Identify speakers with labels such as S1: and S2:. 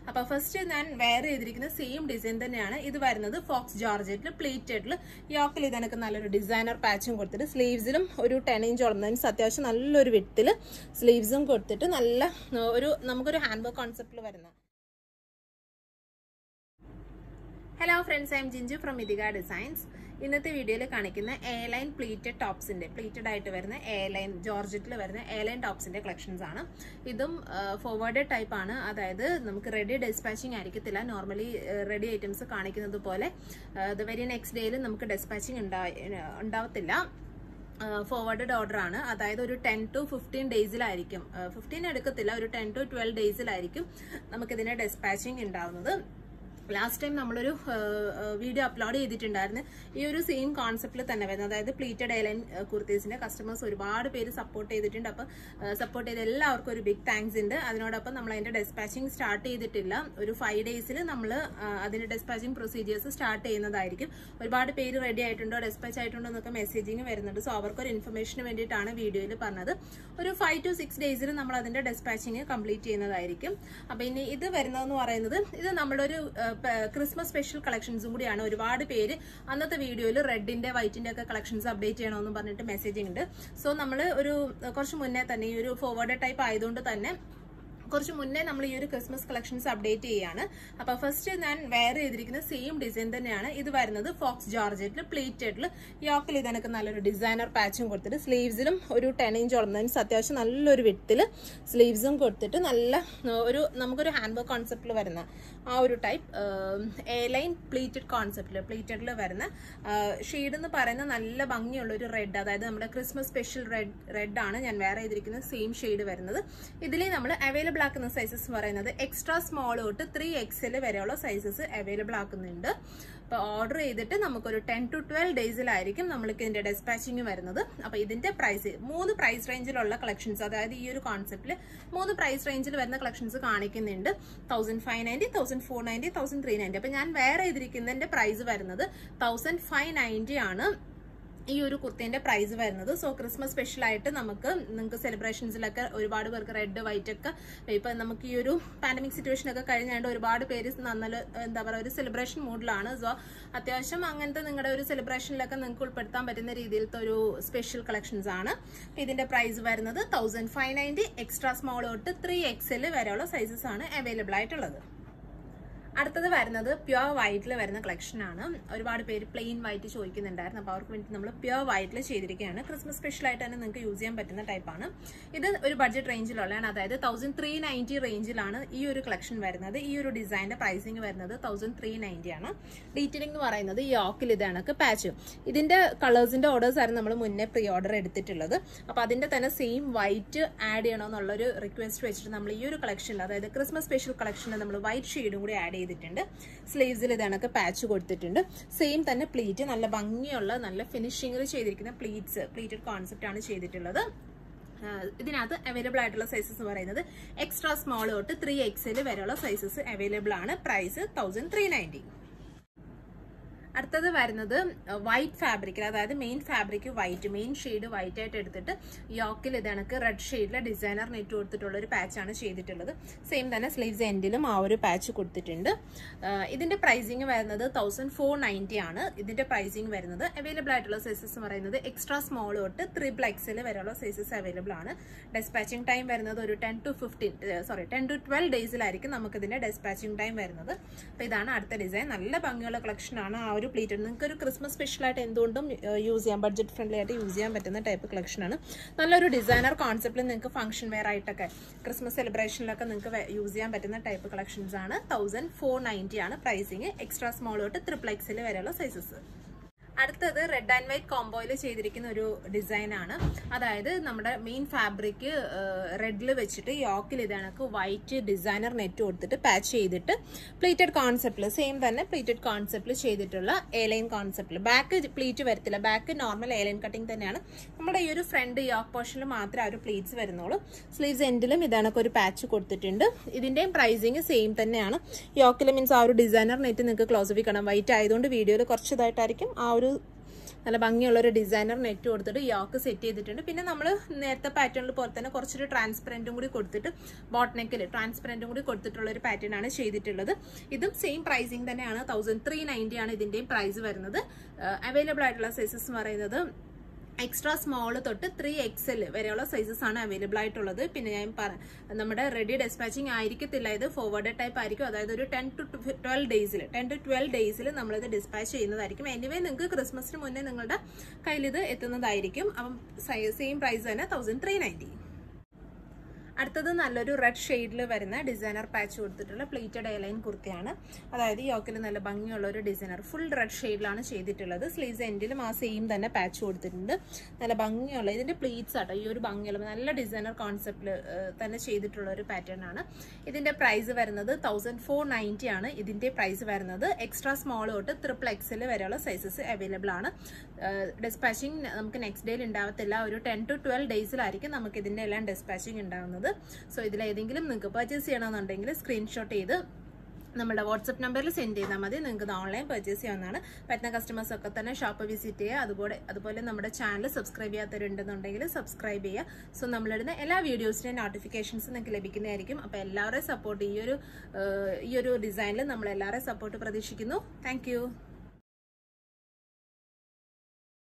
S1: അപ്പൊ ഫസ്റ്റ് ഞാൻ വെയർ ചെയ്തിരിക്കുന്ന സെയിം ഡിസൈൻ തന്നെയാണ് ഇത് വരുന്നത് ഫോക്സ് ജോർജറ്റിൽ പ്ലേറ്റഡിൽ യോക്കിൽ ഇതെനക്ക് നല്ലൊരു ഡിസൈനർ പാച്ചും കൊടുത്തിട്ട് സ്ലീവ്സിലും ഒരു ടെൻ ഇഞ്ച് ഉള്ളതിന് അത്യാവശ്യം നല്ലൊരു വിട്ടിൽ സ്ലീവ്സും കൊടുത്തിട്ട് നല്ല ആ, ഒരു നമുക്കൊരു ഹാൻഡ് വർക്ക് കോൺസെപ്റ്റിൽ വരുന്ന hello friends I'm Jinju from Ithika designs ഇന്നത്തെ വീഡിയോയിൽ കാണിക്കുന്ന എ ലൈൻ പ്ലീറ്റഡ് ടോപ്സിന്റെ പ്ലീറ്റഡ് ആയിട്ട് വരുന്ന എ ലൈൻ ജോർജറ്റിൽ വരുന്ന എ ലൈൻ ടോപ്സിന്റെ കളക്ഷൻസ് ആണ് ഇതും ഫോർവേഡ് ടൈപ്പ് ആണ് അതായത് നമുക്ക് റെഡി ഡിസ്പാച്ചിങ് ആയിരിക്കത്തില്ല നോർമലി റെഡി ഐറ്റംസ് കാണിക്കുന്നത് പോലെ ദ വെരി നെക്സ്റ്റ് ഡേയിൽ നമുക്ക് ഡിസ്പാച്ചിങ് ഉണ്ടാവത്തില്ല ഫോർവേഡഡ് ഓർഡർ ആണ് അതായത് ഒരു ടെൻ ടു ഫിഫ്റ്റീൻ ഡേയ്സിലായിരിക്കും ഫിഫ്റ്റീൻ എടുക്കത്തില്ല ഒരു ടെൻ ടു ട്വൽവ് ഡേയ്സിലായിരിക്കും നമുക്കിതിന്റെ ഡിസ്പാച്ചിങ് ഉണ്ടാവുന്നത് ലാസ്റ്റ് ടൈം നമ്മളൊരു വീഡിയോ അപ്ലോഡ് ചെയ്തിട്ടുണ്ടായിരുന്നു ഈ ഒരു സെയിം കോൺസെപ്റ്റിൽ തന്നെ വരുന്നത് അതായത് പ്ലീറ്റഡ് എയർലൈൻ കുർത്തീസിന്റെ കസ്റ്റമേഴ്സ് ഒരുപാട് പേര് സപ്പോർട്ട് ചെയ്തിട്ടുണ്ട് അപ്പം സപ്പോർട്ട് ചെയ്ത എല്ലാവർക്കും ഒരു ബിഗ് താങ്ക്സ് ഉണ്ട് അതിനോടൊപ്പം നമ്മൾ അതിന്റെ ഡെസ്പാച്ചിങ് സ്റ്റാർട്ട് ചെയ്തിട്ടില്ല ഒരു ഫൈവ് ഡേയ്സിൽ നമ്മൾ അതിന്റെ ഡെസ്പാച്ചിങ് പ്രൊസീജിയേഴ്സ് സ്റ്റാർട്ട് ചെയ്യുന്നതായിരിക്കും ഒരുപാട് പേര് റെഡി ആയിട്ടുണ്ടോ ഡെസ്പാച്ച് ആയിട്ടുണ്ടോ എന്നൊക്കെ മെസ്സേജിങ് വരുന്നുണ്ട് സോ അവർക്കൊരു ഇൻഫർമേഷന് വേണ്ടിയിട്ടാണ് വീഡിയോയിൽ പറഞ്ഞത് ഒരു ഫൈവ് ടു സിക്സ് ഡേയ്സിൽ നമ്മൾ അതിന്റെ ഡെസ്പാച്ചിങ് കംപ്ലീറ്റ് ചെയ്യുന്നതായിരിക്കും അപ്പൊ ഇനി ഇത് വരുന്നതെന്ന് പറയുന്നത് ഇത് നമ്മുടെ ഒരു ക്രിസ്മസ് സ്പെഷ്യൽ കളക്ഷൻസും കൂടിയാണ് ഒരുപാട് പേര് അന്നത്തെ വീഡിയോയിൽ റെഡിന്റെ വൈറ്റിന്റെ ഒക്കെ കളക്ഷൻസ് അപ്ഡേറ്റ് ചെയ്യണമെന്ന് പറഞ്ഞിട്ട് മെസ്സേജിങ് ഉണ്ട് സോ നമ്മൾ ഒരു കുറച്ച് മുന്നേ തന്നെ ഈ ഒരു ഫോർവേഡ് ടൈപ്പ് ആയതുകൊണ്ട് തന്നെ കുറച്ച് മുന്നേ നമ്മൾ ഈ ഒരു ക്രിസ്മസ് കളക്ഷൻസ് അപ്ഡേറ്റ് ചെയ്യാണ് അപ്പൊ ഫസ്റ്റ് ഞാൻ വെയർ ചെയ്തിരിക്കുന്ന സെയിം ഡിസൈൻ തന്നെയാണ് ഇത് വരുന്നത് ഫോക്സ് ജോർജറ്റിൽ പ്ലേറ്റഡിൽ യോക്കിൽ ഇതെനക്ക് നല്ലൊരു ഡിസൈനർ പാച്ചും കൊടുത്തിട്ട് സ്ലീവ്സിലും ഒരു ടെൻ ഇഞ്ച് ഉള്ളതിന് അത്യാവശ്യം നല്ലൊരു വിട്ടിൽ സ്ലീവ്സും കൊടുത്തിട്ട് നല്ല ഒരു നമുക്കൊരു ഹാൻഡ് വർക്ക് കോൺസെപ്റ്റിൽ വരുന്ന ആ ഒരു ടൈപ്പ് എ ലൈൻ പ്ലീറ്റഡ് കോൺസെപ്റ്റിൽ പ്ലീറ്റഡിൽ വരുന്ന ഷെയ്ഡ് എന്ന് പറയുന്ന നല്ല ഭംഗിയുള്ള ഒരു റെഡ് അതായത് നമ്മുടെ ക്രിസ്മസ് സ്പെഷ്യൽ റെഡ് റെഡ് ആണ് ഞാൻ വെയർ ചെയ്തിരിക്കുന്ന സെയിം ഷെയ്ഡ് വരുന്നത് ഇതിൽ നമ്മൾ അവൈലബിൾ ആക്കുന്ന സൈസസ് പറയുന്നത് എക്സ്ട്രാ സ്മോൾ തൊട്ട് ത്രീ എക്സൽ വരെയുള്ള സൈസസ് അവൈലബിൾ ആക്കുന്നുണ്ട് അപ്പൊ ഓർഡർ ചെയ്തിട്ട് നമുക്കൊരു ടെൻ ടു ട്വൽവ് ഡേയ്സിലായിരിക്കും നമ്മൾക്ക് ഇതിന്റെ ഡെസ്പാച്ചിങ് വരുന്നത് അപ്പൊ ഇതിന്റെ പ്രൈസ് മൂന്ന് പ്രൈസ് റേഞ്ചിലുള്ള കളക്ഷൻസ് അതായത് ഈ ഒരു കോൺസെപ്റ്റിൽ മൂന്ന് പ്രൈസ് റേഞ്ചിൽ വരുന്ന കളക്ഷൻസ് കാണിക്കുന്നുണ്ട് thousand five ninety thousand four ninety thousand three ninety അപ്പൊ ഞാൻ വേറെ ചെയ്തിരിക്കുന്നതിന്റെ പ്രൈസ് വരുന്നത് തൗസൻഡ് ഫൈവ് നയൻറ്റി ആണ് ഈ ഒരു കുർത്തേന്റെ പ്രൈസ് വരുന്നത് സോ ക്രിസ്മസ് സ്പെഷ്യൽ ആയിട്ട് നമുക്ക് നിങ്ങൾക്ക് സെലിബ്രേഷൻസിലൊക്കെ ഒരുപാട് പേർക്ക് റെഡ് വൈറ്റ് ഒക്കെ ഇപ്പൊ നമുക്ക് ഈ ഒരു പാൻഡമിക് സിറ്റുവേഷൻ ഒക്കെ കഴിഞ്ഞാണ്ട് ഒരുപാട് പേര് നല്ല എന്താ പറയുക ഒരു സെലിബ്രേഷൻ മൂഡിലാണ് സോ അത്യാവശ്യം അങ്ങനത്തെ നിങ്ങളുടെ ഒരു സെലിബ്രേഷനിലൊക്കെ നിങ്ങൾക്ക് ഉൾപ്പെടുത്താൻ പറ്റുന്ന രീതിയിലത്തെ ഒരു സ്പെഷ്യൽ കളക്ഷൻസ് ആണ് ഇതിന്റെ പ്രൈസ് വരുന്നത് thousand five ninety extra small തൊട്ട് ത്രീ എക്സൽ വരെയുള്ള സൈസസ് ആണ് അവൈലബിൾ ആയിട്ടുള്ളത് അടുത്തത് വരുന്നത് പ്യുവർ വൈറ്റിൽ വരുന്ന കളക്ഷൻ ആണ് ഒരുപാട് പേര് പ്ലെയിൻ വൈറ്റ് ചോദിക്കുന്നുണ്ടായിരുന്നു അപ്പോൾ അവർക്ക് വേണ്ടി നമ്മൾ പ്യുവർ വൈറ്റിൽ ചെയ്തിരിക്കുകയാണ് ക്രിസ്മസ് സ്പെഷ്യൽ ആയിട്ട് തന്നെ നിങ്ങൾക്ക് യൂസ് ചെയ്യാൻ പറ്റുന്ന ടൈപ്പാണ് ഇത് ഒരു ബഡ്ജറ്റ് റേഞ്ചിലുള്ളതാണ് അതായത് തൗസൻഡ് ത്രീ നയൻറ്റി റേഞ്ചിലാണ് ഈ ഒരു കളക്ഷൻ വരുന്നത് ഈ ഒരു ഡിസൈനിന്റെ പ്രൈസിങ് വരുന്നത് തൗസൻഡ് ത്രീ നയൻറ്റി ആണ് ഡീറ്റെയിലിംഗ് എന്ന് പറയുന്നത് ഈ ഓക്കിൽ ഇതാണ് പാച്ച് ഇതിന്റെ കളേഴ്സിന്റെ ഓർഡേഴ്സ് ആയിരുന്നു നമ്മൾ മുന്നേ പ്രീ ഓർഡർ എടുത്തിട്ടുള്ളത് അപ്പോൾ അതിന്റെ തന്നെ സെയിം വൈറ്റ് ആഡ് ചെയ്യണമെന്നുള്ളൊരു റിക്വസ്റ്റ് വെച്ചിട്ട് നമ്മൾ ഈ ഒരു കളക്ഷനിൽ അതായത് ക്രിസ്മസ് സ്പെഷ്യൽ കളക്ഷനിൽ നമ്മൾ വൈറ്റ് ഷെയ്ഡും കൂടി ആഡ് ചെയ്തിട്ടുണ്ട് സ്ലീവ്സിൽ ഇതണക്ക് പാച്ച് കൊടുത്തിട്ടുണ്ട് സെയിം തന്നെ പ്ലീറ്റ് നല്ല ഭംഗിയുള്ള നല്ല ഫിനിഷിങ്ങിൽ ചെയ്തിരിക്കുന്ന പ്ലീറ്റ്സ് പ്ലീറ്റഡ് കോൺസെപ്റ്റ് ആണ് ചെയ്തിട്ടുള്ളത് ഇതിനകത്ത് അവൈലബിൾ ആയിട്ടുള്ള സൈസസ് എന്ന് പറയുന്നത് എക്സ്ട്രാ സ്മോൾ തൊട്ട് ത്രീ എക്സൽ വരെയുള്ള സൈസസ് അവൈലബിൾ ആണ് പ്രൈസ് തൗസൻഡ് ത്രീ നയൻറ്റി അടുത്തത് വരുന്നത് വൈറ്റ് ഫാബ്രിക്കിൽ അതായത് main fabric white main shade white ആയിട്ട് എടുത്തിട്ട് യോക്കിൽ ഇതണക്ക് റെഡ് ഷെയ്ഡിലെ ഡിസൈനർ നെറ്റ് കൊടുത്തിട്ടുള്ള ഒരു പാച്ചാണ് ചെയ്തിട്ടുള്ളത് സെയിം തന്നെ സ്ലീവ്സ് എൻഡിലും ആ ഒരു പാച്ച് കൊടുത്തിട്ടുണ്ട് ഇതിന്റെ പ്രൈസിങ് വരുന്നത് തൗസൻഡ് ഫോർ നയൻറ്റി ആണ് ഇതിന്റെ പ്രൈസിങ് വരുന്നത് അവൈലബിൾ ആയിട്ടുള്ള സൈസസ് എന്ന് പറയുന്നത് എക്സ്ട്രാ സ്മോൾ തൊട്ട് ത്രിബിൾ എക്സൽ വരെയുള്ള സൈസസ് അവൈലബിൾ ആണ് ഡെസ്പാച്ചിങ് ടൈം വരുന്നത് ഒരു ten to fifteen sorry ten to twelve ഡേയ്സിലായിരിക്കും നമുക്ക് ഇതിന്റെ ഡെസ്പാച്ചിങ് ടൈം വരുന്നത് അപ്പോൾ ഇതാണ് അടുത്ത ഡിസൈൻ നല്ല ഭംഗിയുള്ള കളക്ഷൻ ആണ് ആ ഒരു പ്ലീറ്റ് നിങ്ങൾക്ക് ഒരു ക്രിസ്മസ് സ്പെഷ്യൽ ആയിട്ട് എന്തുകൊണ്ടും യൂസ് ചെയ്യാം ബഡ്ജറ്റ് ഫ്രണ്ട്ലി ആയിട്ട് യൂസ് ചെയ്യാൻ പറ്റുന്ന ടൈപ്പ് കളക്ഷൻ ആണ് നല്ലൊരു ഡിസൈനർ കോൺസെപ്റ്റിൽ നിങ്ങൾക്ക് ഫംഗ്ഷൻ വെയർ ആയിട്ടൊക്കെ ക്രിസ്മസ് സെലിബ്രേഷനിലൊക്കെ നിങ്ങൾക്ക് യൂസ് ചെയ്യാൻ പറ്റുന്ന ടൈപ്പ് കളക്ഷൻസ് ആണ് തൗസൻഡ് ഫോർ നയൻറ്റി ആണ് പ്രൈസിങ് എക്സ്ട്രാ സ്മോൾ തൊട്ട് ട്രിപ്പിൾ എക്സിൽ വരെയുള്ള സൈസസ് അടുത്തത് റെഡ് ആൻഡ് വൈറ്റ് കോംബോയിൽ ചെയ്തിരിക്കുന്ന ഒരു ഡിസൈൻ ആണ് അതായത് നമ്മുടെ മെയിൻ ഫാബ്രിക് റെഡിൽ വെച്ചിട്ട് യോക്കിൽ ഇതണക്ക് വൈറ്റ് ഡിസൈനർ നെറ്റ് കൊടുത്തിട്ട് പാച്ച് ചെയ്തിട്ട് പ്ലീറ്റഡ് കോൺസെപ്റ്റിൽ സെയിം തന്നെ പ്ലീറ്റഡ് കോൺസെപ്റ്റിൽ ചെയ്തിട്ടുള്ള എലൈൻ കോൺസെപ്റ്റിൽ ബാക്ക് പ്ലീറ്റ് വരത്തില്ല ബാക്ക് നോർമൽ എലൈൻ കട്ടിങ് തന്നെയാണ് നമ്മുടെ ഈ ഒരു ഫ്രണ്ട് യോക്ക് പോർഷനിൽ മാത്രമേ ആ ഒരു പ്ലീറ്റ്സ് വരുന്നുള്ളൂ സ്ലീവ്സ് എൻഡിലും ഇതണക്ക് ഒരു പാച്ച് കൊടുത്തിട്ടുണ്ട് ഇതിന്റെയും പ്രൈസിങ് സെയിം തന്നെയാണ് യോക്കിൽ മീൻസ് ആ ഒരു ഡിസൈനർ നെറ്റ് നിങ്ങൾക്ക് ക്ലോസിഫിക്കണം വൈറ്റ് ആയതുകൊണ്ട് വീഡിയോയിൽ കുറച്ച് ഇതായിട്ടായിരിക്കും ആ ഒരു നല്ല ഭംഗിയുള്ള ഒരു ഡിസൈനർ നെറ്റ് കൊടുത്തിട്ട് യോക്ക് സെറ്റ് ചെയ്തിട്ടുണ്ട് പിന്നെ നമ്മൾ നേരത്തെ പാറ്റേണിൽ പോലെ തന്നെ കുറച്ചൊരു ട്രാൻസ്പെറൻറ്റും കൂടി കൊടുത്തിട്ട് ബോട്ട് നെക്കിൽ ട്രാൻസ്പെറൻറ്റും കൂടി കൊടുത്തിട്ടുള്ള ഒരു പാറ്റേൺ ആണ് ചെയ്തിട്ടുള്ളത് ഇതും സെയിം പ്രൈസിങ് തന്നെയാണ് തൗസൻഡ് ത്രീ നയൻറ്റി ആണ് ഇതിൻ്റെയും പ്രൈസ് വരുന്നത് അവൈലബിൾ ആയിട്ടുള്ള സൈസസ് എന്ന് പറയുന്നത് എക്സ്ട്രാ സ്മോൾ തൊട്ട് ത്രീ എക്സൽ വരെയുള്ള സൈസസ് ആണ് അവൈലബിൾ ആയിട്ടുള്ളത് പിന്നെ ഞാൻ പറ നമ്മുടെ റെഡി ഡെസ്പാച്ചിങ് ആയിരിക്കത്തില്ല ഇത് ഫോർവേഡ് ടൈപ്പ് ആയിരിക്കും അതായത് ഒരു ടെൻ ടു ട്വൽവ് ഡേയ്സിൽ ടെൻ ടു ട്വൽവ് ഡേയ്സിൽ നമ്മളിത് ഡിസ്പാച്ച് ചെയ്യുന്നതായിരിക്കും എനിവേ നിങ്ങൾക്ക് ക്രിസ്മസിന് മുന്നേ നിങ്ങളുടെ കയ്യിൽ ഇത് എത്തുന്നതായിരിക്കും അപ്പം സെയിം പ്രൈസ് തന്നെ തൗസൻഡ് ത്രീ നയൻറ്റി അടുത്തത് നല്ലൊരു റെഡ് ഷെയ്ഡിൽ വരുന്ന ഡിസൈനർ പാച്ച് കൊടുത്തിട്ടുള്ള പ്ലേറ്റഡ് എയർലൈൻ കുർത്തിയാണ് അതായത് യോക്കിൽ നല്ല ഭംഗിയുള്ള ഒരു ഡിസൈനർ ഫുൾ റെഡ് ഷെയ്ഡിലാണ് ചെയ്തിട്ടുള്ളത് സ്ലീവ്സ് എൻഡിലും ആ സെയിം തന്നെ പാച്ച് കൊടുത്തിട്ടുണ്ട് നല്ല ഭംഗിയുള്ള ഇതിന്റെ പ്ലീറ്റ്സ് ആട്ടോ ഈ ഒരു ഭംഗിയുള്ള നല്ല ഡിസൈനർ കോൺസെപ്റ്റിൽ തന്നെ ചെയ്തിട്ടുള്ള ഒരു പാറ്റേൺ ആണ് ഇതിന്റെ പ്രൈസ് വരുന്നത് തൗസൻഡ് ഫോർ നയൻറ്റി ആണ് ഇതിന്റെ പ്രൈസ് വരുന്നത് എക്സ്ട്രാ സ്മോൾ തൊട്ട് ട്രിപ്പിൾ എക്സൽ വരെയുള്ള സൈസസ് അവൈലബിൾ ആണ് ഡിസ്പാച്ചിങ് നമുക്ക് നെക്സ്റ്റ് ഡേയിൽ ഉണ്ടാവത്തില്ല ഒരു ടെൻ ടു ട്വൽവ് ഡേയ്സിലായിരിക്കും നമുക്ക് ഇതിന്റെ എല്ലാം ഡിസ്പാച്ചിങ് ഉണ്ടാവുന്നത് സോ ഇതിലേതെങ്കിലും നിങ്ങൾക്ക് പർച്ചേസ് ചെയ്യണമെന്നുണ്ടെങ്കിൽ സ്ക്രീൻഷോട്ട് ചെയ്ത് നമ്മുടെ വാട്സപ്പ് നമ്പറിൽ സെൻഡ് ചെയ്താൽ മതി നിങ്ങൾക്ക് ഇത് ഓൺലൈൻ പർച്ചേസ് ചെയ്യാവുന്നതാണ് പറ്റുന്ന കസ്റ്റമേഴ്സ് ഒക്കെ തന്നെ ഷോപ്പ് വിസിറ്റ് ചെയ്യുക അതുപോലെ അതുപോലെ നമ്മുടെ ചാനൽ സബ്സ്ക്രൈബ് ചെയ്യാത്തവരുണ്ടെന്നുണ്ടെങ്കിൽ സബ്സ്ക്രൈബ് ചെയ്യുക സോ നമ്മളിടുന്ന എല്ലാ വീഡിയോസിൻ്റെയും നോട്ടിഫിക്കേഷൻസ് നിങ്ങൾക്ക് ലഭിക്കുന്നതായിരിക്കും അപ്പോൾ എല്ലാവരുടെയും സപ്പോർട്ട് ഈ ഒരു ഈ ഒരു ഡിസൈനിൽ നമ്മൾ എല്ലാവരുടെയും സപ്പോർട്ട് പ്രതീക്ഷിക്കുന്നു താങ്ക്